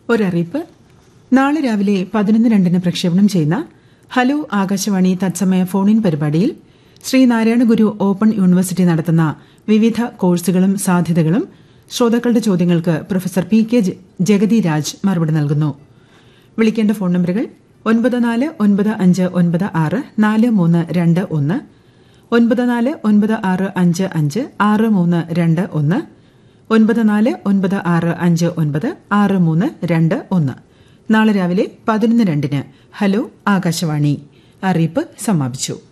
ഒരറിയിപ്പ് നാളെ രാവിലെ പതിനൊന്ന് രണ്ടിന് പ്രക്ഷേപണം ചെയ്യുന്ന ഹലോ ആകാശവാണി തത്സമയ ഫോൺ ഇൻ പരിപാടിയിൽ ശ്രീ നാരായണ ഗുരു ഓപ്പൺ യൂണിവേഴ്സിറ്റി നടത്തുന്ന വിവിധ കോഴ്സുകളും സാധ്യതകളും ശ്രോതാക്കളുടെ ചോദ്യങ്ങൾക്ക് പ്രൊഫസർ പി കെ ജ- ജഗതി രാജ് മറുപടി നൽകുന്നു വിളിക്കേണ്ട ഫോൺ നമ്പറുകൾ ഒൻപത് നാല് ഒൻപത് അഞ്ച് ഒൻപത് ആറ് നാല് മൂന്ന് രണ്ട് ഒന്ന് ഒൻപത് നാല് ഒൻപത് ആറ് അഞ്ച് അഞ്ച് ആറ് മൂന്ന് രണ്ട് ഒന്ന് ഒൻപത് നാല് ഒൻപത് ആറ് അഞ്ച് ഒൻപത് ആറ് മൂന്ന് രണ്ട് ഒന്ന് നാളെ രാവിലെ പതിനൊന്ന് രണ്ടിന് ഹലോ ആകാശവാണി അറിയിപ്പ് സമാപിച്ചു